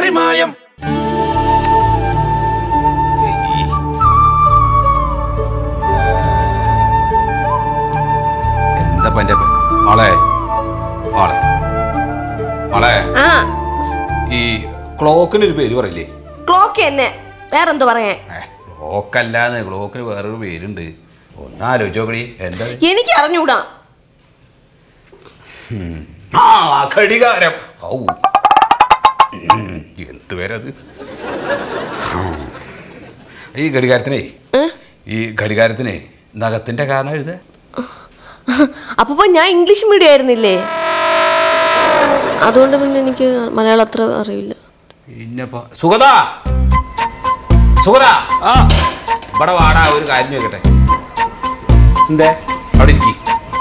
പാറിമായം എന്താ എന്റെ മോളെ മോളെ മോളെ ആ ഈ ക്ലോക്കിന് ഒരു പേര് പറയില്ലേ ക്ലോക്ക് തന്നെ വേറെന്തോ പറയാൻ ഏ, ക്ലോക്കല്ലാന്ന് ക്ലോക്കിന് വേറൊരു പേരുണ്ട് ഒന്ന് ആലോചിച്ച് നോക്കടി എന്താ എനിക്ക് അറിഞ്ഞൂടാ ആ ഘടികാരം ഔ ഉം, എന്ത് പേരത് ഉം. ഈ ഘടികാരത്തിനേ ഏ? ഈ ഘടികാരത്തിനെ നഖത്തിന്റെ കാരണം എഴുത അപ്പൊ ഞാൻ ഇംഗ്ലീഷ് മീഡിയം ആയിരുന്നില്ലേ അതുകൊണ്ട് പിന്നെ എനിക്ക് മലയാളം അത്ര അറിയില്ല പിന്നെ സുഗത സുഗത ആ ഇവിടെ വാടാ ഒരു കാര്യം ചോദിക്കട്ടെ എന്തേ അവിടെ ഇരിക്കി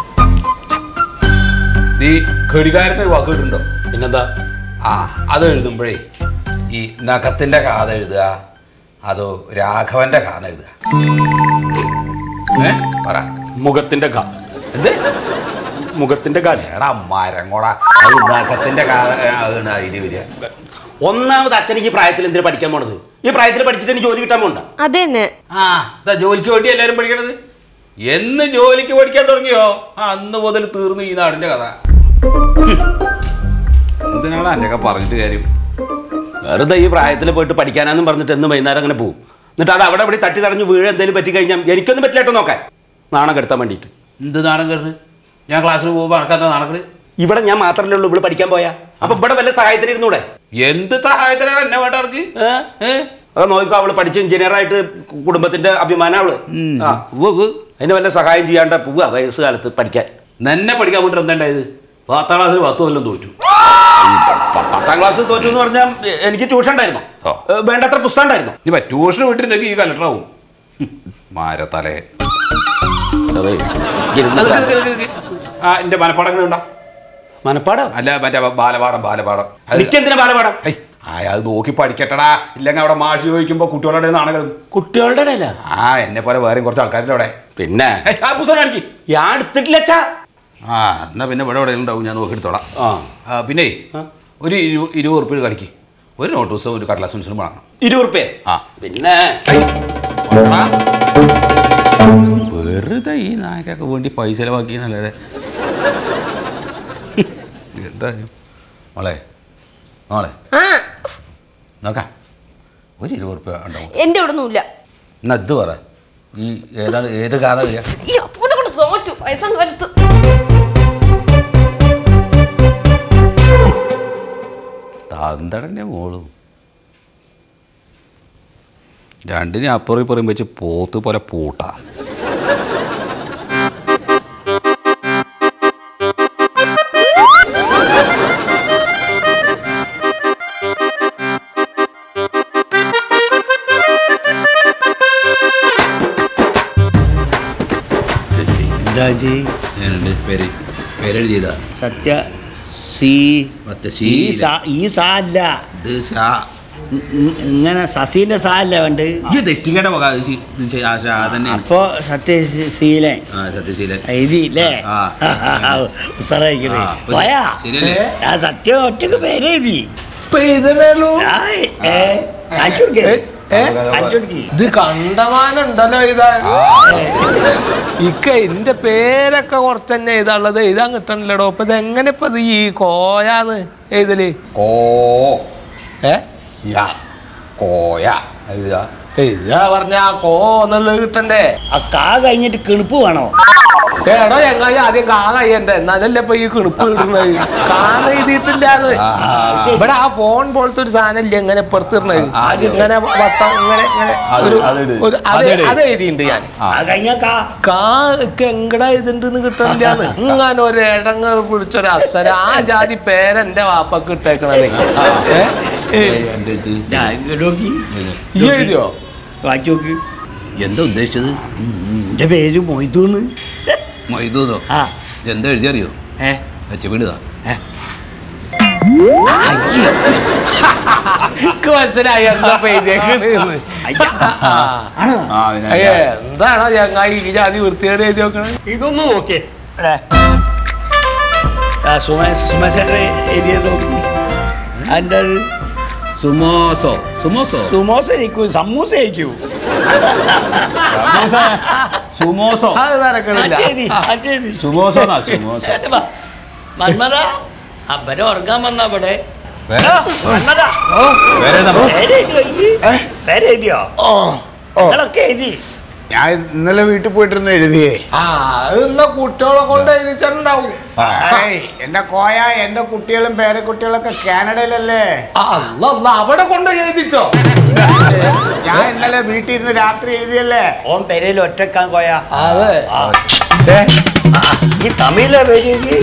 നീ ഘടികാരത്തിന് വാക്ക് ഇടുണ്ടോ പിന്നെന്താ ആ അത് എഴുതുമ്പോഴേ ഈ നഖത്തിന്റെ കാത എഴുതുക അതോ രാഘവന്റെ കാത എഴുതുക ഏ പറ മുഖത്തിന്റെ കാ എന്ത് മുഖത്തിന്റെ കാ എടാ മരം കൂടാ അത് നഖത്തിന്റെ കാത ആണ് അതിന് വരിക ഒന്നാമത് അച്ഛൻ ഈ പ്രായത്തിൽ എന്തിനാ പഠിക്കാൻ പോണത് ഈ പ്രായത്തിൽ പഠിച്ചിട്ട് എനിക്ക് ജോലി കിട്ടാൻ പോണ്ട അത് തന്നെ ആ ഇതാ ജോലിക്ക് വേണ്ടി എല്ലാവരും പഠിക്കണത് എന്ന് ജോലിക്ക് പഠിക്കാൻ തുടങ്ങിയോ ആ അന്ന് മുതൽ തീർന്നു ഈ നാടിന്റെ കഥ ഹും. എന്തിനാണ് അന്നൊക്കെ പറഞ്ഞിട്ട് കാര്യം വെറുതെ ഈ പ്രായത്തിൽ പോയിട്ട് പഠിക്കാനാന്നും പറഞ്ഞിട്ട് എന്നും വൈകുന്നേരം അങ്ങനെ പോകും എന്നിട്ട് അത് അവിടെ ഇവിടെ തട്ടി തടഞ്ഞ് വീഴ എന്തെങ്കിലും പറ്റി കഴിഞ്ഞാൽ എനിക്കൊന്നും പറ്റില്ല കേട്ടോ നോക്കാൻ നാണം കെടുത്താൻ വേണ്ടിയിട്ട് എന്ത് നാടൻ കയറുന്നത് ഞാൻ ക്ലാസ്സിൽ പോകുമ്പോൾ അനക്കെന്താ നടക്കണ് ഇവിടെ ഞാൻ മാത്രമല്ലേ ഉള്ളൂ ഇവിടെ പഠിക്കാൻ പോയാ അപ്പൊ ഇവിടെ വല്ല സഹായത്തിന് ഇരുന്നൂടെ എന്ത് സഹായത്തിനാണ് എന്നെ വേണ്ട അവർക്ക് ഏ? അത് നോക്കിക്കോ അവള് പഠിച്ച് എഞ്ചിനീയറായിട്ട് കുടുംബത്തിന്റെ അഭിമാനം അവള് ആ അതിന് വല്ല സഹായം ചെയ്യാണ്ട പോവുക വയസ്സുകാലത്ത് പഠിക്കാൻ എന്നെ പഠിക്കാൻ വേണ്ടി എന്താ ഉണ്ടായത് പത്താം ക്ലാസ്സിൽ പത്ത് കൊല്ലം തോറ്റു ഈ പ- പത്താം ക്ലാസ് തോറ്റു എന്ന് പറഞ്ഞാൽ എനിക്ക് ട്യൂഷൻ ഉണ്ടായിരുന്നു ഓ. ഏ, വേണ്ടത്ര പുസ്തകം ഉണ്ടായിരുന്നു ഇനി ട്യൂഷന് വിട്ടിരുന്നെങ്കിൽ ഈ കലക്ടറാവും മാരത്തലേ അതെ. ആ എന്റെ മനപ്പാടങ്ങൾ ഉണ്ടോ മനപ്പാടം അല്ല മറ്റേ ബാലപാഠം ബാലപാഠം അത് എനിക്കെന്തിനാ ബാലപാഠം ഹൈ, ആ അത് നോക്കി പഠിക്കട്ടടാ ഇല്ലെങ്കിൽ അവിടെ മാഷ് ചോദിക്കുമ്പോ കുട്ടികളുടെ നാണകളും കുട്ടികളുടെ ഇടയില ആ എന്നെ പോലെ വേറെയും കുറച്ച് ആൾക്കാരുടെ അവിടെ പിന്നെ ഹൈ, ആ പുസ്തകം കാണിക്ക് ഞാൻ എടുത്തിട്ടില്ല അച്ഛാ ആ എന്നാ പിന്നെ ഇവിടെ എവിടെ ഉണ്ടാവും ഞാൻ നോക്കി എടുത്തോളാം ആ ആ, പിന്നെ ആ. ഒരു ഇരു- ഇരുപത് ഉറുപ്പിക കളിക്ക് ഒരു നോട്ട് പുസ്തകം ഒരു കടലാസ് പെൻസിലും വേണം ഇരുപത് റുപ്യ ആ. പിന്നെ ആ. വെറുതെ ഈ നായക്കൊക്കെ വേണ്ടി പൈസ ചെലവാക്കി നല്ലത് എന്താ ഇത്? മോളെ മോളെ ആ നോക്കാം ഒരു ഇരുപത് ഉറുപ്പ്യ ഉണ്ടാവും എന്റെ അവിടെ ഒന്നുമില്ല എന്നാ ഇത് പറ ഈ ഏതാണ് ഏത് കാലം വരിക ഈ അപ്പൂനെ കൊണ്ട് തോറ്റു വയസ്സാം കാലത്ത് തന്തടൻ്റെ മോളും രണ്ടിനെ അപ്പുറം ഇപ്പുറം വെച്ച് പോത്ത് പോലെ പൂട്ടാ എന്താ ജി പേര് പേരെഴുതിയതാ സത്യ സി മറ്റേ ഈ സാ ഈ സാ അല്ല ഇത് ഷാ ഇ- ഇ- ഇങ്ങനെ സസീന്റെ സാ അല്ല വേണ്ട ഇത് തെറ്റിക്കേണ്ട പോകാം ഇത് ശി- ഇത് ശി- ആ ഷാ തന്നെ അപ്പോ സത്യ ശീലൻ ആ സത്യശീലൻ എഴുതിയില്ലേ ആ. ഉത്തരവിക്കണേ ആ, ഒരു- പോയാ ശരിയല്ലേ? ആ സത്യം ഒറ്റക്ക് പേരെഴുതി ഇപ്പൊ ഇതല്ലോ ആയ്, ഏ, കാണിച്ചു കൊടുക്ക്. ഏ? കാണിച്ചു കൊടുക്ക്. ഇത് കണ്ടമാനുണ്ടല്ലോ ഇതാ ഇക്ക എന്റെ പേരൊക്കെ കുറച്ച് തന്നെ എഴുതാനുള്ളത് എഴുതാൻ കിട്ടണില്ലടോ ഇപ്പൊ ഇത് എങ്ങനെ ഇപ്പൊ ഇത് ഈ കോയാന്ന് എഴുതല് കോ ഏ യ കോയ എഴുതാ എഴുതാ പറഞ്ഞ ആ കോ എന്നുള്ളത് കിട്ടണ്ടേ ആ കാ കഴിഞ്ഞിട്ട് കിണുപ്പ് വേണോ എടോ ചങ്ങായി ആദ്യം കാ കഴിയണ്ടേ എന്നാലല്ലേ ഇപ്പൊ ഈ കിണുപ്പ് കിട്ടുന്നത് കാ എഴുതിയിട്ടില്ലാന്ന് ഇവിടെ ആ ഫോൺ പോലത്തെ ഒരു സാധനം ഇല്ല എങ്ങനെ പുറത്തിടണത് ആദ്യം ഇങ്ങനെ വട്ടം ഇങ്ങനെ ഇങ്ങനെ അത് ഒരു അതിട്. ഒരു അത് അതിട്. അത് എഴുതിയിട്ടുണ്ട് ഞാൻ ആ. ആ കഴിഞ്ഞ കാ കാ ഒക്കെ എങ്കടാ ഇതുണ്ടെന്ന് കിട്ടണില്ലാന്ന് ഇങ്ങനെ ഒരു ഇടങ്ങ് പിടിച്ചൊരു അസര ആ ജാതി പേരെന്റെ വാപ്പക്ക് ഇട്ടേക്കണത് ഏ? എൻ്റെ ഇത് ദാ, ഇങ്ങോട്ട് നോക്കി ഇത്. ഈ എഴുതിയോ വായിച്ചു നോക്ക് എന്താ ഉദ്ദേശിച്ചത് എന്റെ പേര് മൊയ്തൂന്ന് മൊയ്തൂതോ ആ എന്താ എഴുതിയറിയോ ഏ ചെവിടുതാ അയ്യേ. എനിക്ക് മനസ്സിലായി എന്താ എഴുതിയേക്കണെന്ന് അയ്യ. ആണോ ആ പിന്നെ അയ്യേ എന്താണോ ചങ്ങായി ഈ ജാതി വൃത്തിയോട് എഴുതി നോക്കണേ ഇതൊന്ന് നോക്കിയേ ഇവിടെ. ആ സുമേഷ് സുമേഷേട്ടൻ എഴുതിയത് നോക്കി അതിൻ്റെ സുമോസോ സുമോസോ സുമോസ കഴിക്കൂ സമൂസ കഴിക്കൂ സമോസ സുമോസോ അത് തിരക്കണില്ല മറ്റേത് മറ്റേത് സുമോസോ എന്നാ സുമോസോ മന്മത അപ്പനെ ഉറങ്ങാൻ വന്ന അവിടെ വേറെ? മന്മത വേറെ ഏതാ? പേര് എഴുതിയോ ഈ? പേര് എഴുതിയോ ഓ ഓ നിങ്ങളൊക്കെ എഴുതി ഞാൻ ഇന്നലെ വീട്ടിൽ പോയിട്ടിരുന്ന് എഴുതിയേ ആ അത് ഇന്ന കുട്ടികളെ കൊണ്ട് എഴുതിച്ചിട്ടുണ്ടാവും ഏയ്, എന്റെ കോയ എന്റെ കുട്ടികളും പേരക്കുട്ടികളൊക്കെ കാനഡയിലല്ലേ ആ, അല്ല അല്ല, അവിടെ കൊണ്ട് എഴുതിച്ചോ ഞാൻ ഇന്നലെ വീട്ടിൽ ഇരുന്ന് രാത്രി എഴുതിയല്ലേ ഓൻ പെരയിൽ ഒറ്റക്കാൻ കോയ അതെ ആ. ഏ, ആ, ഈ തമിഴിലെ പേര് എഴുതി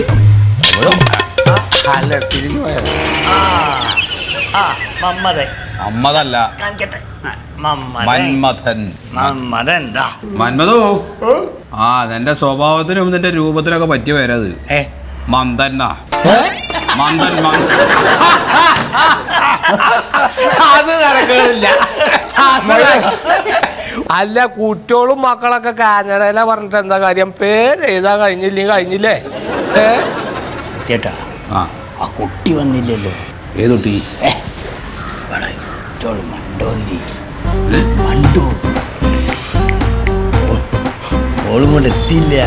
അല്ല തിരിഞ്ഞു പോയത് ആ ആ മമ്മതൻ അമ്മതല്ല കാണിക്കട്ടെ ആ, മമ്മതൻ മന്മഥൻ മമ്മതൻ എന്താ മന്മതോ ആ നിന്റെ സ്വഭാവത്തിനും നിന്റെ രൂപത്തിനൊക്കെ പറ്റിയ പേരത് ഏ മന്ദന്നാ മന്ദൻ മന്ദൻ അത് നടക്കണില്ല അല്ല കുട്ടികളും മക്കളൊക്കെ കാനഡയില പറഞ്ഞിട്ട് എന്താ കാര്യം പേര് എഴുതാൻ കഴിഞ്ഞില്ലെങ്കിൽ കഴിഞ്ഞില്ലേ ഏ ചേട്ടാ ആ ആ കുട്ടി വന്നില്ലല്ലോ ഏതൊട്ടി ഏ വേണേ ഇറ്റോള് മണ്ടോന്നിരി മണ്ടു ഓ- ഓളും കൊണ്ട് എത്തിയില്ല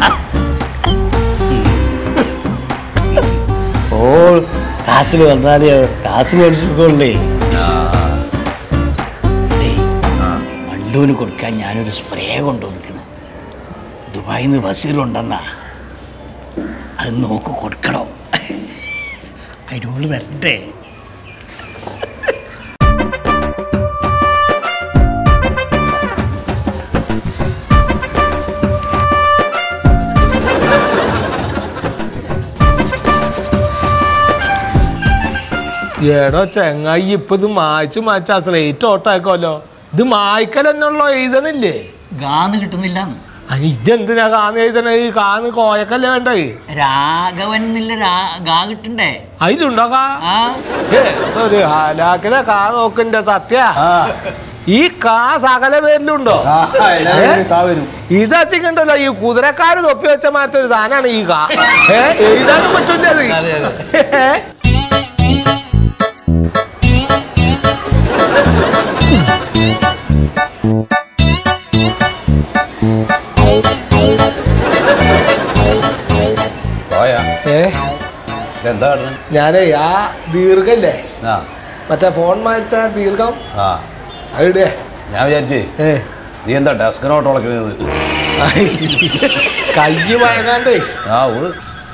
ഓൾ ക്ലാസ്സിൽ വന്നാലേ ക്ലാസ്സിൽ പഠിച്ചുകൊള്ളേ മണ്ടുവിന് കൊടുക്കാൻ ഞാനൊരു സ്പ്രേ കൊണ്ടുവന്നിക്കണം ദുബായിൽ നിന്ന് ബസ്സിലുണ്ടെന്നാ അത് നോക്ക് കൊടുക്കണം അതിനോട് വരണ്ടേ എടോ ചെങ്ങായി ഇപ്പൊ ഇത് മായ്ച്ചു മായ്ച്ച സ്ലേറ്റ് ഓട്ടാക്കോലോ ഇത് മായ്ക്കൽ തന്നെയുള്ളോ എഴുതണില്ലേ ഗാന്ന് കിട്ടുന്നില്ല ഇജെന്തിനാ കാന്ന് എഴുതണ ഈ കാന്ന് കോയക്കല്ലേ വേണ്ടേ രാഘവൻ എന്നില്ല രാ- ഗാ കിട്ടണ്ടേ അതിലുണ്ടോ കാ ആ ഏ, ഒരു ഹലാക്കിലെ കാ നോക്കണ്ട സത്യ ഈ കാ സകല പേരിലുണ്ടോ ഇതച്ചിട്ടുണ്ടല്ലോ ഈ കുതിരക്കാര് തൊപ്പി വെച്ച മാറ്റ ഒരു സാധനമാണ് ഈ കാ ഏ, എഴുതാനും പറ്റില്ല അത് ഏ? പോയാ ഏ എന്താ കാട്ടണേ ഞാനേ ആ ദീർഘല്ലേ ആ മറ്റേ ഫോൺ മാറ്റ ദീർഘം ആ അവിടെ ഞാൻ വിചാരിച്ചേ ഏ നീ എന്താ ഡെസ്കിനോട്ട് ഉളക്കുന്നത് കൈ വഴങ്ങാണ്ടേ ആ ഓള്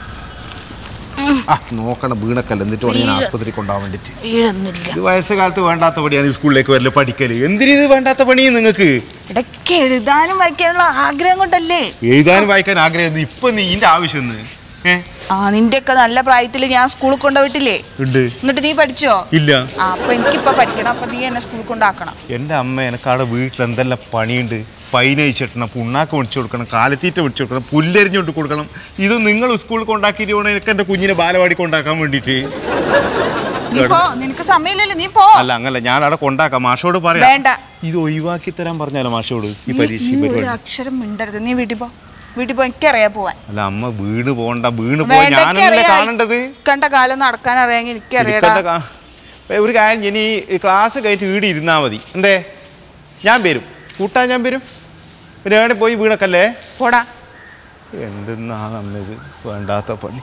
ആ നോക്കണം വീണക്കല്ല എന്നിട്ട് വേണം ഞാൻ ആസ്പത്രി കൊണ്ടുപോകാൻ വേണ്ടിട്ട് ഇത് വയസ്സുകാലത്ത് വേണ്ടാത്ത പണിയാണ് ഈ സ്കൂളിലേക്ക് വരല് പഠിക്കല് എന്തിനു ഇത് വേണ്ടാത്ത പണി നിങ്ങൾക്ക് ഇടയ്ക്ക് എഴുതാനും വായിക്കാനുള്ള ആഗ്രഹം കൊണ്ടല്ലേ എഴുതാനും വായിക്കാൻ ആഗ്രഹം ഇപ്പൊ നീ ഇതിന്റെ ആവശ്യം ഏ ആ നിന്റെയൊക്കെ നല്ല പ്രായത്തിൽ ഞാൻ സ്കൂളിൽ കൊണ്ടുപോയിട്ടില്ലേ ഉണ്ട് എന്നിട്ട് നീ പഠിച്ചോ ഇല്ല ആ അപ്പൊ എനിക്കിപ്പോ പഠിക്കണം അപ്പൊ നീ എന്നെ സ്കൂളിൽ കൊണ്ടാക്കണം എൻ്റെ അമ്മ എനക്കവിടെ വീട്ടിൽ എന്തെല്ലാം പണിയുണ്ട് പൈനയിച്ചിട്ടണം പുണ്ണാക്ക് മേടിച്ചു കൊടുക്കണം കാലത്തീറ്റ മേടിച്ചു കൊടുക്കണം പുല്ലരിഞ്ഞോട്ട് കൊടുക്കണം ഇത് നിങ്ങൾ സ്കൂളിൽ കൊണ്ടാക്കിയിട്ട് വേണം എനിക്ക് എൻ്റെ കുഞ്ഞിനെ ബാലവാടി കൊണ്ടാക്കാൻ വേണ്ടിയിട്ട് നീ പോ നിനക്ക് സമയമില്ലല്ലോ നീ പോ അല്ല അങ്ങല്ല ഞാൻ അവിടെ കൊണ്ടാക്കാം മാഷോട് പറയാം വേണ്ട. ഇത് ഒഴിവാക്കി തരാൻ പറഞ്ഞാലോ മാഷോട് ഈ പരീക്ഷ ഈ നീ ഒരു പരിപാടി അക്ഷരം മിണ്ടരുത് നീ വീട്ടിൽ പോ വീട്ടിൽ പോ എനിക്കറിയാം പോവാൻ അല്ല അമ്മ വീണ് പോണ്ട വീണ് പോയി വേണ്ട ഞാനല്ലേ എനിക്കറിയാം കാണേണ്ടത് ഇക്കണ്ട കാലം നടക്കാൻ അറിയാമെങ്കിൽ എനിക്കറിയാടാ ഇരിക്കണ്ട കാ- ഇപ്പൊ ഒരു കാര്യം ഇനി ഈ ക്ലാസ് കഴിഞ്ഞിട്ട് വീട് ഇരുന്നാ മതി എന്തേ ഞാൻ വരും കൂട്ടാൻ ഞാൻ വരും പിന്നെ എവിടെ പോയി വീണക്കല്ലേ പോടാ എന്തെന്നാ നമ്മത് വേണ്ടാത്ത പണി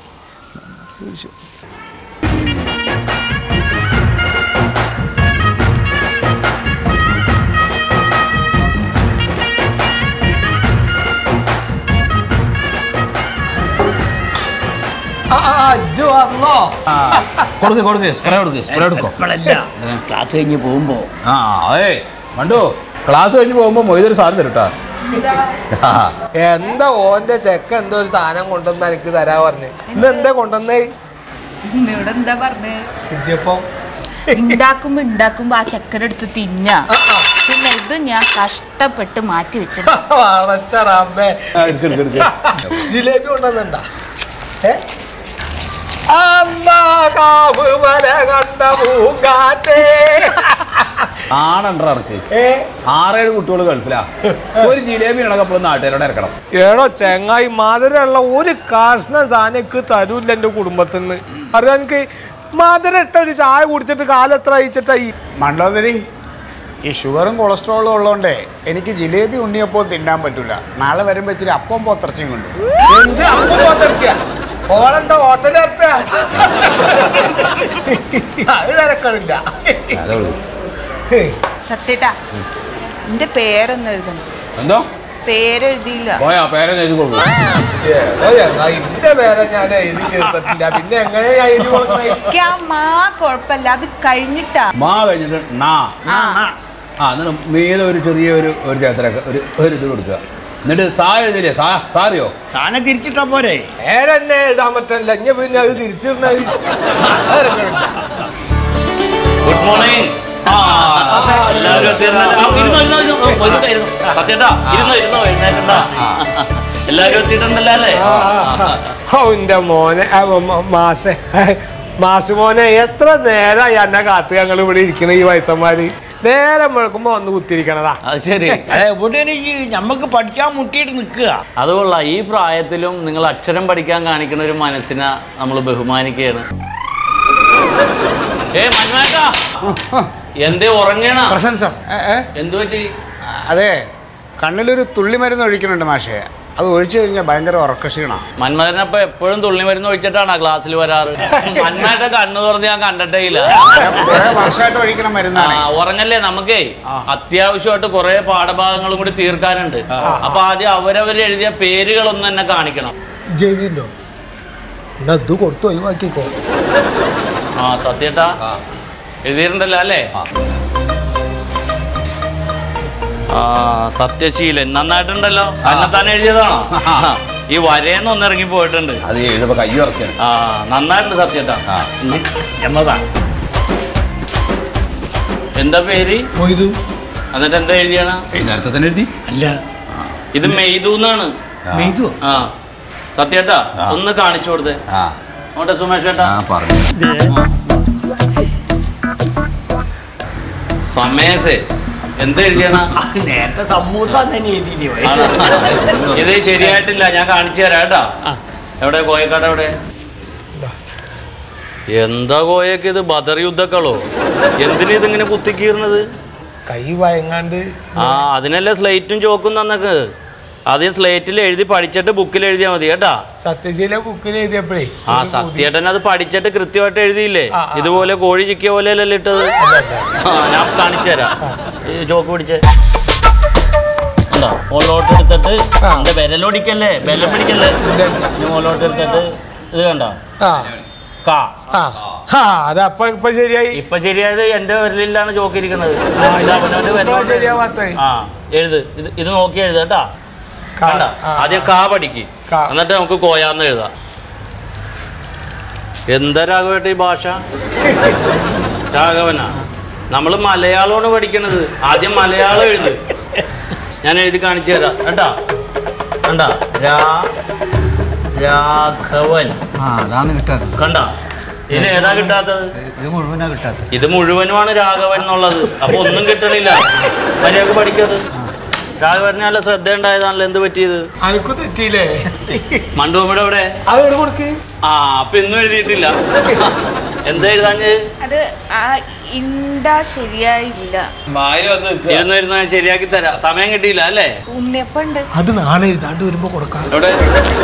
ആ, ആ, അജ്ജു വന്നോ കൊടുക്ക് കൊടുക്ക് സ്പ്രേ കൊടുക്ക് സ്പ്രേ എടുക്കോ എപ്പോഴല്ല ക്ലാസ് കഴിഞ്ഞ് പോകുമ്പോ ആ അതെ കണ്ടു ക്ലാസ് കഴിഞ്ഞ് പോകുമ്പോ മൊയ്തൊരു സാധനം തരട്ടാ എന്താ ഓന്റെ ചെക്ക എന്തോ ഒരു സാധനം കൊണ്ടുവന്ന് എനിക്ക് തരാ പറഞ്ഞു ഇന്ന് എന്താ കൊണ്ടുവന്നേ ഇവിടെ എന്താ പറഞ്ഞേ ഇടിയപ്പം ഉണ്ടാക്കുമ്പോ ഉണ്ടാക്കുമ്പോ ആ ചക്കര എടുത്ത് തിന്ന പിന്നെ ഇത് ഞാൻ കഷ്ടപ്പെട്ട് മാറ്റി വെച്ചത് വളച്ചറാമ്പേ എടുക്ക് എടുക്ക് എടുക്ക് ജിലേബി കൊണ്ടുവന്നുണ്ടാ ഏ അമ്മാ കാവ് മല കണ്ട പൂങ്കാറ്റേ ആണണ്ട ഇറക്ക് ഏ ആറേഴ് കുട്ടികൾ ഗൾഫിലാ ഒരു ജിലേബി ഇണക്കപ്പോഴും നാട്ടുകാരോട് ഇറക്കണം ഏടോ ചെങ്ങായി മധുരമുള്ള ഒരു കാർഷണ സാധനം എനിക്ക് തരൂല്ല എൻ്റെ കുടുംബത്തിൽ നിന്ന് അറിയാം എനിക്ക് മധുരം ഇട്ട ഒരു ചായ കുടിച്ചിട്ട് കാലം എത്ര അയച്ചിട്ടാ ഈ മണ്ടോദരി ഈ ഷുഗറും കൊളസ്ട്രോളും ഉള്ളതുകൊണ്ടേ എനിക്ക് ജിലേബി ഉണ്ണിയപ്പവും തിന്നാൻ പറ്റൂല നാളെ വരുമ്പോൾ ഇച്ചിരി അപ്പം പോത്തിറച്ചിയും കൊണ്ട് എന്ത് അപ്പം പോത്തിറച്ചിയാ? ഓളെന്താ ഹോട്ടൽ നടത്തുക? അത് തിരക്കണില്ല സത്യട്ടാ എന്റെ പേരൊന്നും എഴുതണം എന്തോ പേരെഴുതിയില്ല പോയാ പേരെന്ന് എഴുതി കൊടുക്കും ഏതോ ഞങ്ങ ഇന്റെ പേരെ ഞാൻ എഴുതി ചേർത്തിട്ടില്ല പിന്നെ എങ്ങനെ ഞാൻ എഴുതി കൊടുക്കണേ എനിക്ക് ആ മാ കുഴപ്പമില്ല അത് കഴിഞ്ഞിട്ടാ മാ കഴിഞ്ഞിട്ട് നാ ആ ആ എന്നിട്ട് മീതെ ഒരു ചെറിയ ഒരു ഒരു ചേത്തരൊക്കെ ഒരു ഒരു ഇത് കൊടുക്കുക എന്നിട്ട് സാ എഴുതില്ലേ സാ സാറിയോ സാധനം തിരിച്ചിട്ടാ പോരെ നേരെന്നെ എഴുതാൻ പറ്റില്ല ഇനി പിന്നെ അത് തിരിച്ചിടണത് ഗുഡ് മോർണിംഗ് എല്ലാവരും എത്തിയിരുന്നല്ലോ. ആ, ഇരുന്നോ, ഇരുന്നോ, ഇരുന്നോ. ഓ, ഒരു ഇരുന്നോ. സത്യേട്ടാ ഇരുന്നോ ഇരുന്നോ എഴുന്നേക്കണ്ട എല്ലാവരും എത്തിയിട്ടുണ്ടല്ലോ അല്ലേ എന്റെ മോനെ ആ, മ- മാസേ മാസ് മോനെ എത്ര നേരമായി എന്നെ കാത്ത് ഞങ്ങൾ ഇവിടെ ഇരിക്കണ ഈ വയസ്സന്മാര് നേരം വെളുക്കുമ്പോ വന്ന് കുത്തിരിക്കണതാ അത് ശരി അതെ എവിടെ ഈ ഞമ്മക്ക് പഠിക്കാൻ മുട്ടിയിട്ട് നിൽക്കുക അതുകൊള്ള ഈ പ്രായത്തിലും നിങ്ങൾ അക്ഷരം പഠിക്കാൻ കാണിക്കുന്ന ഒരു മനസ്സിനെ നമ്മൾ ബഹുമാനിക്കുകയാണ് ഏ മന്മേട്ടാ എന്തേ ഉറങ്ങണ പ്രസൻസ് എന്തു പറ്റി അതെ കണ്ണിലൊരു തുള്ളി മരുന്ന് ഒഴിക്കുന്നുണ്ട് മാഷേ അത് ഒഴിച്ചു കഴിഞ്ഞാൽ ഭയങ്കര ഉറക്കക്ഷീണമാണ് മന്മഥനപ്പ എപ്പോഴും തുള്ളി മരുന്ന് ഒഴിച്ചിട്ടാണ് ക്ലാസ്സിൽ വരാറ് മന്മേട്ട കണ്ണു തുറന്ന് ഞാൻ കണ്ടിട്ടേ ഇല്ല കുറെ വർഷമായിട്ട് ഒഴിക്കണ ആ, മരുന്നാണ് ഉറങ്ങല്ലേ നമുക്കേ അത്യാവശ്യമായിട്ട് കുറെ പാഠഭാഗങ്ങളും കൂടി തീർക്കാനുണ്ട് അപ്പൊ ആദ്യം അവരവർ എഴുതിയ പേരുകളൊന്നും എന്നെ കാണിക്കണം ചെയ്തിട്ടോ എന്നാ ഇത് കൊടുത്തു ഒഴിവാക്കിക്കോ ആ സത്യേട്ടാ എഴുതിയിട്ടുണ്ടല്ലോ അല്ലേ ആ സത്യശീലൻ നന്നായിട്ടുണ്ടല്ലോ തന്നെ താൻ എഴുതിയതാണോ ഈ വരേന്ന് ഒന്ന് ഇറങ്ങി പോയിട്ടുണ്ട് അത് എഴുതുമ്പോ കൈ ഉറക്കാണ് ആ നന്നായിട്ടുണ്ട് സത്യേട്ടാ ആ. എന്നതാ എന്താ പേര് മൊയ്തു എന്നിട്ട് എന്താ എഴുതിയാണ് നേരത്തെ തന്നെ എഴുതി അല്ല ഇത് മെയ്തു എന്നാണ് മെയ്തു ആ സത്യേട്ടാ ആ. ഒന്ന് കാണിച്ചു കൊടുത്തേ ആ അങ്ങോട്ടെ സുമേഷ് ചേട്ടാ ആ പറഞ്ഞു സമേസേ എന്താ എഴുതിയാണ് നേരത്തെ സമൂസ തന്നെ എഴുതിയില്ലേ ആണോ? ഇത് ശരിയായിട്ടില്ല ഞാൻ കാണിച്ചു തരാം കേട്ടാ എവിടെ കോയക്കാട് എവിടെ എന്താ കോയക്ക് ഇത് ബദർ യുദ്ധക്കളോ എന്തിനാ ഇതിങ്ങനെ കുത്തിക്കീറുന്നത് കൈ വയങ്ങാണ്ട് ആ അതിനല്ലേ സ്ലേറ്റും ചോക്കും തന്നക്ക് ആദ്യം സ്ലേറ്റിൽ എഴുതി പഠിച്ചിട്ട് ബുക്കിൽ എഴുതിയാൽ മതി കേട്ടാ സത്യശീല ബുക്കിൽ എഴുതിയപ്പോഴേ ആ ഒരു സത്യേട്ടൻ അത് പഠിച്ചിട്ട് കൃത്യമായിട്ട് എഴുതിയില്ലേ ആ, ആ. ഇതുപോലെ കോഴി ചിക്കിയ പോലെയല്ലേ ഇട്ടത് ആ ഞാൻ കാണിച്ചു തരാം ഈ ചോക്ക് പിടിച്ച് ഉണ്ടോ മുകളിലോട്ട് എടുത്തിട്ട് ആ. എന്റെ വിരലൊടിക്കല്ലേ ബലം പിടിക്കല്ലേ ഇനി മുകളിലോട്ട് എടുത്തിട്ട് ഇത് കണ്ടോ ആ കാ ആ ആ അതപ്പൊ ഇപ്പൊ ശരിയായി ഇപ്പൊ ശരിയായത് എന്റെ വിരലിലാണ് ചോക്കിരിക്കുന്നത് ഇത് അവനവന്റെ ഇപ്പൊ വിരലോട്ട് ശരിയാവാത്ത ആ എഴുത് ഇത് ഇത് നോക്കി എഴുത കേട്ടാ കണ്ട ആദ്യം കാ പഠിക്ക് കാ. എന്നിട്ട് നമുക്ക് കോയാന്ന് എഴുതാം എന്താ രാഘവേട്ട ഈ ഭാഷ രാഘവനാ നമ്മൾ മലയാളമാണ് പഠിക്കണത് ആദ്യം മലയാളം എഴുത് ഞാൻ എഴുതി കാണിച്ചു തരാം കേട്ടാ കണ്ട രാ രാഘവൻ ആ അതാണ് കിട്ടാത്തത് കണ്ട ഇതിന് ഏതാ കിട്ടാത്തത് ഇത് മുഴുവനാ കിട്ടാത്തത് ഇത് മുഴുവനുമാണ് രാഘവൻ എന്നുള്ളത് അപ്പൊ ഒന്നും കിട്ടണില്ല മര്യാദ പഠിക്കത് രാഘവന് നല്ല ശ്രദ്ധ ഉണ്ടായതാണല്ലോ എന്ത് പറ്റിയത് അനക്ക് തെറ്റിയില്ലേ മണ്ടുവമ്മയുടെ എവിടെ അത് ഇവിടെ കൊടുക്ക് ആ അപ്പൊ ഇന്നും എഴുതിയിട്ടില്ല എന്താ എഴുതാഞ്ഞ് അത് ആ ഇണ്ട ശരിയായില്ല ഇരുന്ന് ഇരുന്ന് ഞാൻ ശരിയാക്കി തരാം സമയം കിട്ടിയില്ല അല്ലേ ഉണ്ണിയപ്പുണ്ട് അത് നാളെ എഴുതാണ്ട് വരുമ്പോ കൊടുക്കാം എവിടെ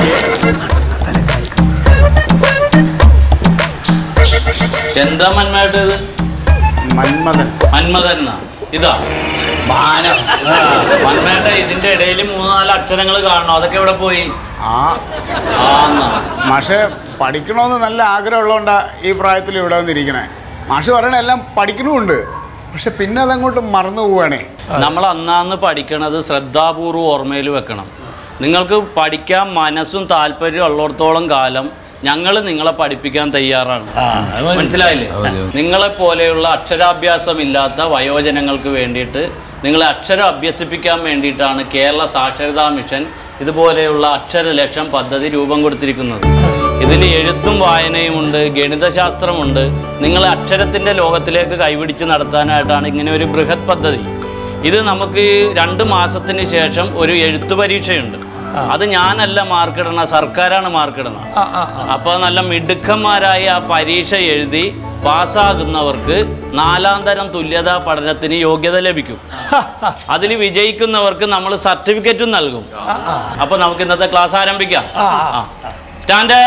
എന്താ മന്മയായിട്ട് ഇത് മന്മഥൻ മന്മഥൻ എന്നാ ഇതാ മാനം മന്മേട്ട ഇതിന്റെ ഇടയിൽ മൂന്നാല് അക്ഷരങ്ങൾ കാണണം അതൊക്കെ എവിടെ പോയി ആ ആന്നാ മാഷെ പഠിക്കണമെന്ന് നല്ല ആഗ്രഹമുള്ളതുകൊണ്ടാ ഈ പ്രായത്തിൽ ഇവിടെ വന്നിരിക്കണേ മാഷ് പറയണ എല്ലാം പഠിക്കണമുണ്ട് പക്ഷെ പിന്നെ അതങ്ങോട്ട് മറന്നു പോവുകയാണേ നമ്മൾ അന്നാന്ന് പഠിക്കണത് ശ്രദ്ധാപൂർവ്വം ഓർമ്മയിൽ വെക്കണം നിങ്ങൾക്ക് പഠിക്കാൻ മനസ്സും താല്പര്യവും ഉള്ളിടത്തോളം കാലം ഞങ്ങൾ നിങ്ങളെ പഠിപ്പിക്കാൻ തയ്യാറാണ് മനസ്സിലായില്ലേ നിങ്ങളെ പോലെയുള്ള അക്ഷരാഭ്യാസം ഇല്ലാത്ത വയോജനങ്ങൾക്ക് വേണ്ടിയിട്ട് നിങ്ങളെ അക്ഷരം അഭ്യസിപ്പിക്കാൻ വേണ്ടിയിട്ടാണ് കേരള സാക്ഷരതാ മിഷൻ ഇതുപോലെയുള്ള അക്ഷരലക്ഷം പദ്ധതി രൂപം കൊടുത്തിരിക്കുന്നത് ഇതിൽ എഴുത്തും വായനയും ഉണ്ട് ഗണിതശാസ്ത്രമുണ്ട് നിങ്ങളെ അക്ഷരത്തിൻ്റെ ലോകത്തിലേക്ക് കൈപിടിച്ച് നടത്താനായിട്ടാണ് ഇങ്ങനെ ഒരു ബൃഹത് പദ്ധതി ഇത് നമുക്ക് രണ്ട് മാസത്തിന് ശേഷം ഒരു എഴുത്തു പരീക്ഷയുണ്ട് അത് ഞാനല്ല മാർക്കിടണ സർക്കാരാണ് മാർക്കിടണ ആ ആ ആ. അപ്പോൾ നല്ല മിടുക്കന്മാരായി ആ പരീക്ഷ എഴുതി പാസ്സാകുന്നവർക്ക് നാലാം തരം തുല്യതാ പഠനത്തിന് യോഗ്യത ലഭിക്കും അതിൽ വിജയിക്കുന്നവർക്ക് നമ്മൾ സർട്ടിഫിക്കറ്റും നൽകും അപ്പൊ നമുക്ക് ഇന്നത്തെ ക്ലാസ് ആരംഭിക്കാം സ്റ്റാൻഡ്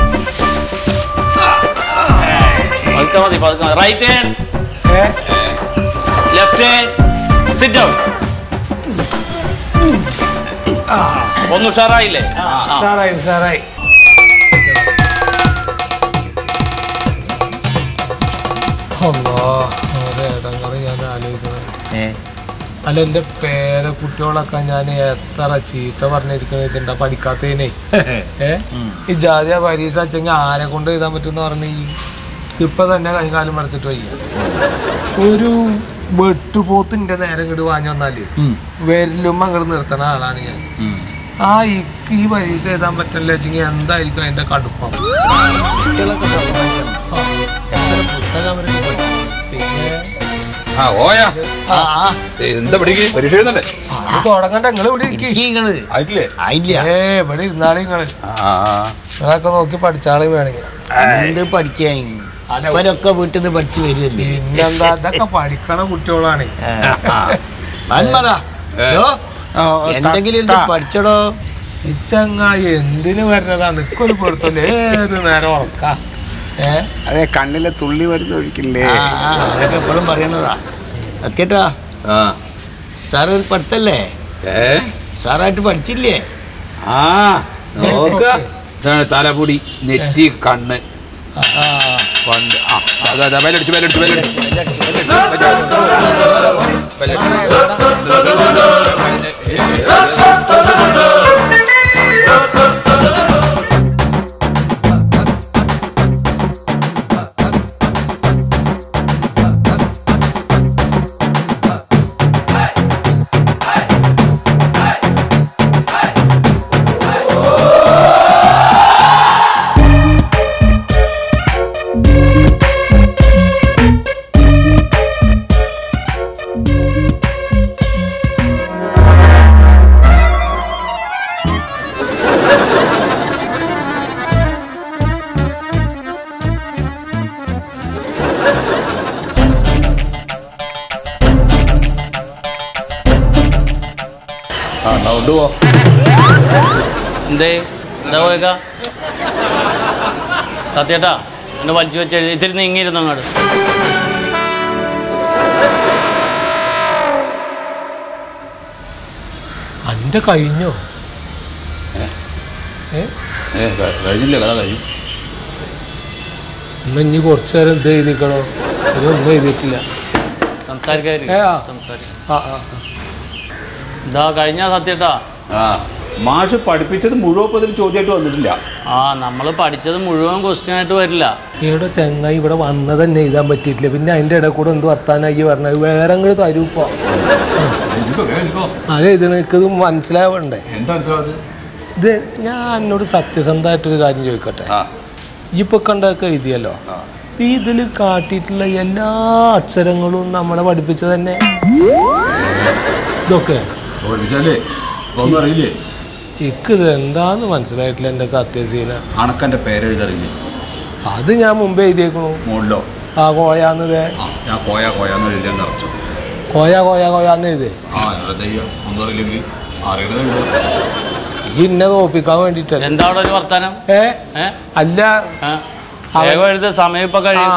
പതുക്കെ മതി പതുക്കെ മതി റൈറ്റ് ഹാൻഡ് ഏ? ലെഫ്റ്റ് ഹാൻഡ് സിറ്റ് ഔട്ട് ഒന്ന് ഉഷാറായില്ലേ ആ, ആ. ഉഷാറായി ഉഷാറായി അല്ലാ, ഒരു ഇടങ്ങറ് ഞാൻ ആലോചിക്കുന്നത് അല്ല എൻ്റെ പേര കുട്ടികളൊക്കെ ഞാൻ എത്ര ചീത്ത പറഞ്ഞിരിക്കുന്ന വെച്ചിട്ടുണ്ടാ പഠിക്കാത്തതിനെ ഏ ഈ ജാതിയ പരീക്ഷ വെച്ചെങ്കിൽ ആരെ കൊണ്ട് എഴുതാൻ പറ്റുമെന്ന് പറഞ്ഞ ഈ ഇപ്പൊ തന്നെ കൈകാലം മറിച്ചിട്ട് വയ്യ ഒരു വെട്ടുപോത്തിന്റെ നേരം ഇങ്ങോട്ട് വാങ്ങി വന്നാല് വരലും അങ്ങോട്ട് നിർത്തണ ആളാണ് ഞാൻ ആ ഇക്ക് ഈ പരീക്ഷ എഴുതാൻ പറ്റില്ല വെച്ചെങ്കിൽ എന്തായിരിക്കും അതിന്റെ കടുപ്പം കുട്ടികളൊക്കെ സമ്മതിക്കണം. ആ, എത്ര പുസ്തകം അവർക്ക് പഠിക്കും. പിന്നെ ആ ഓയാ ആ ആ എന്താ പഠിക്ക് പരീക്ഷ എഴുതണ്ടേ അത് തുടങ്ങണ്ട നിങ്ങൾ ഇവിടെ ഇരിക്ക്. ഇരിക്കീങ്ങള് ആയിട്ടില്ലേ ആയില്ല ഏ ഇവിടെ ഇരുന്നാളെ നിങ്ങള് ആ നിങ്ങളൊക്കെ നോക്കി പഠിച്ചാളെ വേണമെങ്കിൽ എന്ത് പഠിക്കാൻ അവരൊക്കെ വീട്ടിൽ നിന്ന് പഠിച്ചു വരുമല്ലേ പിന്നെന്താ ഇതൊക്കെ പഠിക്കണ കുട്ടികളാണ് മന്മത ഡോ, എന്തെങ്കിലും ഇരുന്ന് പഠിച്ചടോ ഇച്ചങ്ങായി എന്തിന് വരുന്നതാ നിക്കൊരു പൊടുത്തല്ലേ ഏത് നേരം ഉറക്ക ഏ അതെ കണ്ണിലെ തുള്ളി വരുന്ന ഒഴിക്കില്ലേ ആ ആ അതൊക്കെ എപ്പോഴും പറയണതാ കേട്ടാ ആ സാറ് ഒരു പഠിത്തല്ലേ ഏ സാറായിട്ട് പഠിച്ചില്ലേ ആ നോക്ക ഇതാണ് തലമുടി നെറ്റി കണ്ണ് ആ പണ്ട് ആ അതെ അതെ വിലടിച്ചു വിലടിച്ചു വിലടിച്ചു ആ എന്നാ കൊണ്ടുപോ എന്തേ എന്താ പോയേക്ക സത്യേട്ടാ എന്നെ വലിച്ചു വെച്ച് എഴുതി ഇത്തിരി നീങ്ങിയിരുന്നു അങ്ങോട്ട് അന്റെ കഴിഞ്ഞോ ഏ ഏ ക- കഴിഞ്ഞില്ല കഥ കഴിഞ്ഞു ഇന്ന് ഇനി കുറച്ചു നേരം എന്ത് എഴുതിക്കണോ ഇതൊന്നും എഴുതിയിട്ടില്ല സംസാരിക്കാതിരിക്കും ഏ, ആ. സംസാരിക്കാം ആ ആ ആ. ഇതാ കഴിഞ്ഞ സത്യേട്ടാ ആ മാഷ് പഠിപ്പിച്ചത് മുഴുവൻ ഇപ്പൊ ഇതിൽ ചോദ്യമായിട്ട് വന്നിട്ടില്ല ആ നമ്മൾ പഠിച്ചത് മുഴുവൻ ക്വസ്റ്റ്യൻ ആയിട്ട് വരില്ല ഇവിടെ ചങ്ങായി ഇവിടെ വന്നത് തന്നെ എഴുതാൻ പറ്റിയിട്ടില്ല പിന്നെ അതിന്റെ ഇടയിൽ കൂടെ എന്ത് വർത്താനായി പറഞ്ഞത് വേറെ അങ്ങോട്ട് തരൂപ്പോ എനിക്കോ എനിക്കോ അത് എഴുതണത് മനസ്സിലാവണ്ടേ എന്താ മനസ്സിലാവത് ഇത് ഞാൻ എന്നോട് സത്യസന്ധമായിട്ടൊരു കാര്യം ചോദിക്കട്ടെ ആ ഇപ്പൊ കണ്ടൊക്കെ എഴുതിയല്ലോ ആ. ഈ ഇതിൽ കാട്ടിയിട്ടുള്ള എല്ലാ അക്ഷരങ്ങളും നമ്മളെ പഠിപ്പിച്ചത് തന്നെ ഇതൊക്കെ പഠിപ്പിച്ചാലേ ഒന്നും അറിയില്ലേ ഇക്കിത് എന്താന്ന് മനസ്സിലായിട്ടില്ല എൻ്റെ സത്യശീല അണക്കൻ്റെ പേരെഴുതറിയില്ലേ അത് ഞാൻ മുമ്പേ എഴുതിയേക്കണു മുകളിലോ ആ കോയാന്ന് ദേ ആ ഞാൻ കോയ കോയാന്ന് എഴുതിയാണ്ട് അറച്ചു കോയ കോയ കോയാന്ന് എഴുതി ആ എന്നോട് ദയ്യ ഒന്നും അറിയില്ലെങ്കിൽ അറിയണത് എഴുതുക ഈ ഇന്നെ തോപ്പിക്കാൻ വേണ്ടിട്ടല്ല എന്താ അവിടെ ഒരു വർത്താനം ഏ ഏ അല്ല ആ? വേഗം എഴുത സമയം ഇപ്പൊ ആ കഴിയും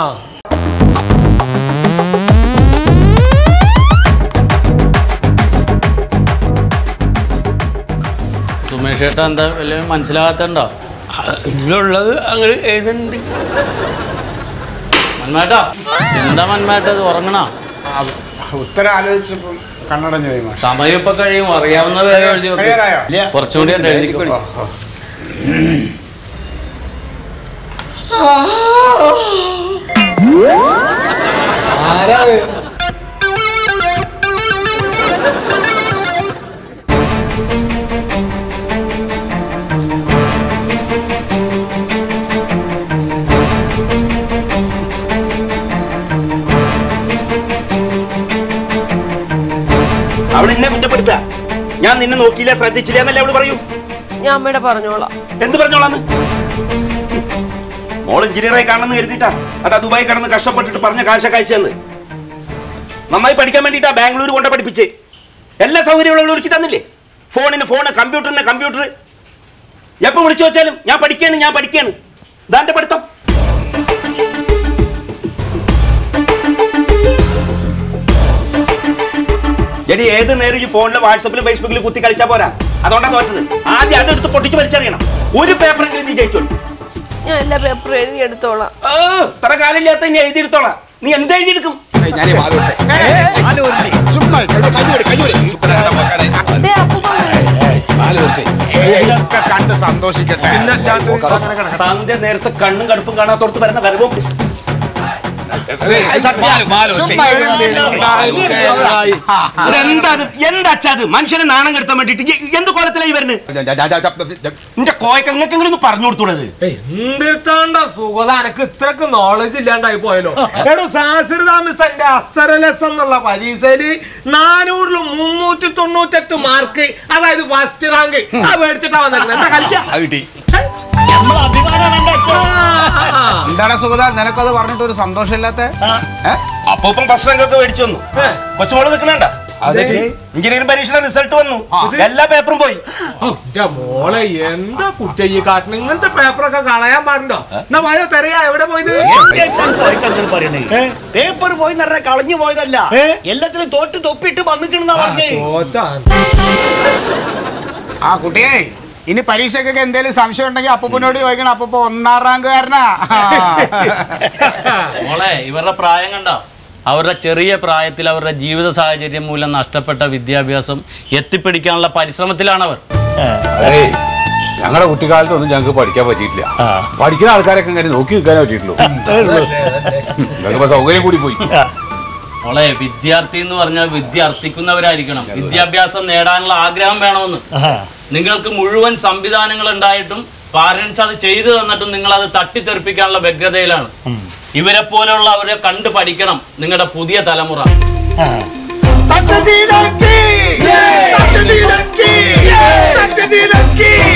സുമേഷ് ചേട്ടാ എന്താ വലിയ മനസ്സിലാകാത്തുണ്ടോ ഇതിലുള്ളത് അങ്ങനെ എഴുതുന്നുണ്ട് മന്മേട്ടാ എന്താ മന്മേട്ട ഇത് ഉറങ്ങണ ഉത്തരം ആലോചിച്ചപ്പോൾ കണ്ണടഞ്ഞു പോയി മാഷ് സമയം ഇപ്പൊ കഴിയും അറിയാവുന്ന വേഗം എഴുതി വെക്ക്. കഴിയാറായോ ഇല്ല കുറച്ചുകൂടി ഉണ്ട് എഴുതിക്കോ ഓ, ഓ. ആരാണ് അവൾ എന്നെ കുറ്റപ്പെടുത്തുക ഞാൻ നിന്നെ നോക്കിയില്ല ശ്രദ്ധിച്ചില്ല എന്നല്ലേ അവള് പറയൂ ഞാൻ അമ്മയുടെ പറഞ്ഞോളാം എന്ത് പറഞ്ഞോളാന്ന് മോൾ എഞ്ചിനീയറായി കാണണമെന്ന് കരുതിട്ടാ അതാ ദുബായി കടന്ന് കഷ്ടപ്പെട്ടിട്ട് പറഞ്ഞ കാശ കഴിച്ചെന്ന് നന്നായി പഠിക്കാൻ വേണ്ടിയിട്ടാ ബാംഗ്ലൂർ കൊണ്ട് പഠിപ്പിച്ച് എല്ലാ സൗകര്യങ്ങളും ഒരുക്കി തന്നില്ലേ ഫോണിന് ഫോണ് കമ്പ്യൂട്ടറിന് കമ്പ്യൂട്ടർ എപ്പോൾ വിളിച്ചു വെച്ചാലും ഞാൻ പഠിക്കാണ് ഞാൻ പഠിക്കാണ് ഇതാന്റെ പഠിത്തം എടി ഏത് നേരം ഈ ഫോണിൽ വാട്സപ്പിലും ഫേസ്ബുക്കിലും കുത്തി കളിച്ചാ പോരാ അതുകൊണ്ടാ തോറ്റത് ആദ്യം അതെടുത്ത് പൊട്ടിച്ച് വലിച്ചറിയണം ഒരു പേപ്പറെങ്കിലും നീ ജയിച്ചോളൂ ഞാൻ എല്ലാ പേപ്പറും എഴുതി എടുത്തോളാം ആ, ഇത്ര കാലമില്ലാത്ത നീ എഴുതിയെടുത്തോളാം നീ എന്ത് എഴുതിയെടുക്കും ദേ, അപ്പൂപ്പൻ വരുന്നു. ഒക്കെ കണ്ട് സന്തോഷിക്കട്ടെ സന്ധ്യ നേരത്തെ കണ്ണും കടുപ്പും കാണാത്തോടത്ത് വരുന്ന വരവും ചുമ്മാ എന്താ അത്? എന്താ അച്ഛാ അത് മനുഷ്യനെ നാണം കെടുത്താൻ വേണ്ടിട്ട് ഈ- എന്ത് കോലത്തിലായി വരുന്നത് നിന്റെ കോയക്ക് നിങ്ങൾക്കെങ്കിലും ഒന്ന് പറഞ്ഞു കൊടുത്തൂടത് എന്തിട്ടാണ്ട സുഗത എനക്ക് ഇത്രക്ക് നോളജ് ഇല്ലാണ്ടായി പോയല്ലോ എടോ സാസിർദാമിസന്റെ അസരലസ് എന്നുള്ള പരീക്ഷയില് നാനൂറില് മുന്നൂറ്റി തൊണ്ണൂറ്റെട്ട് മാർക്ക് അതായത് ഫസ്റ്റ് റാങ്ക് ആ മേടിച്ചിട്ടാ വന്നേക്കണേ എന്താ കളിക്കാം നമ്മളെ അഭിമാനമാണ് എന്റെ അച്ഛൻ. എന്താണ് സുഗത നിനക്കത് പറഞ്ഞിട്ട് ഒരു സന്തോഷമില്ലാത്ത അപ്പൊ ഇപ്പം ഫസ്റ്റ് റാങ്കൊക്കെ മേടിച്ചു വന്നു കൊച്ചുമോള് നിൽക്കണണ്ട എഞ്ചിനീയറിംഗ് പരീക്ഷയുടെ റിസൾട്ട് വന്നു എല്ലാ പേപ്പറും പോയി എന്റെ മോളെ എന്താ കുറ്റ ഈ കാട്ടിന് ഇങ്ങനത്തെ പേപ്പറൊക്കെ കളയാൻ പാടുണ്ടോ എന്നാ വയോ തെരയാ എവിടെ പോയത് എന്താണ് കോയക്ക് അങ്ങനെ പറയണേ പേപ്പർ പോയി നിറയെ കളഞ്ഞു പോയതല്ല എല്ലാത്തിലും തോറ്റ് തൊപ്പിട്ട് വന്നിക്കണെന്നാ പറഞ്ഞേ തോറ്റാ. ആ കുട്ടിയെ ഇനി പരീക്ഷയ്ക്കൊക്കെ എന്തെങ്കിലും സംശയം ഉണ്ടെങ്കിൽ അപ്പൂപ്പനോട് ചോദിക്കണം അപ്പൂപ്പ ഒന്നാം റാങ്കുകാരനാ മോളെ ഇവരുടെ പ്രായം കണ്ട അവരുടെ ചെറിയ പ്രായത്തിൽ അവരുടെ ജീവിത സാഹചര്യം മൂലം നഷ്ടപ്പെട്ട വിദ്യാഭ്യാസം എത്തിപ്പിടിക്കാനുള്ള പരിശ്രമത്തിലാണവർ ഏയ് ഞങ്ങളുടെ കുട്ടിക്കാലത്തൊന്നും ഞങ്ങൾക്ക് പഠിക്കാൻ പറ്റിയിട്ടില്ല പഠിക്കുന്ന ആൾക്കാരൊക്കെ ഇങ്ങനെ നോക്കി നിൽക്കാനേ പറ്റിയിട്ടുള്ളൂ ഞങ്ങൾക്ക് സൗകര്യം കൂടി പോയി മോളെ വിദ്യാർത്ഥി എന്ന് പറഞ്ഞാൽ വിദ്യ അർത്ഥിക്കുന്നവരായിരിക്കണം വിദ്യാഭ്യാസം നേടാനുള്ള ആഗ്രഹം വേണമെന്ന് നിങ്ങൾക്ക് മുഴുവൻ സംവിധാനങ്ങൾ ഉണ്ടായിട്ടും പാരന്റ്സ് അത് ചെയ്തു തന്നിട്ടും നിങ്ങൾ അത് തട്ടിത്തെറിപ്പിക്കാനുള്ള വ്യഗ്രതയിലാണ് ഇവരെ പോലെയുള്ള അവരെ കണ്ടു പഠിക്കണം നിങ്ങളുടെ പുതിയ തലമുറ സത്യശീലൻ കീ! സത്യശീലൻ കീ! സത്യശീലൻ കീ!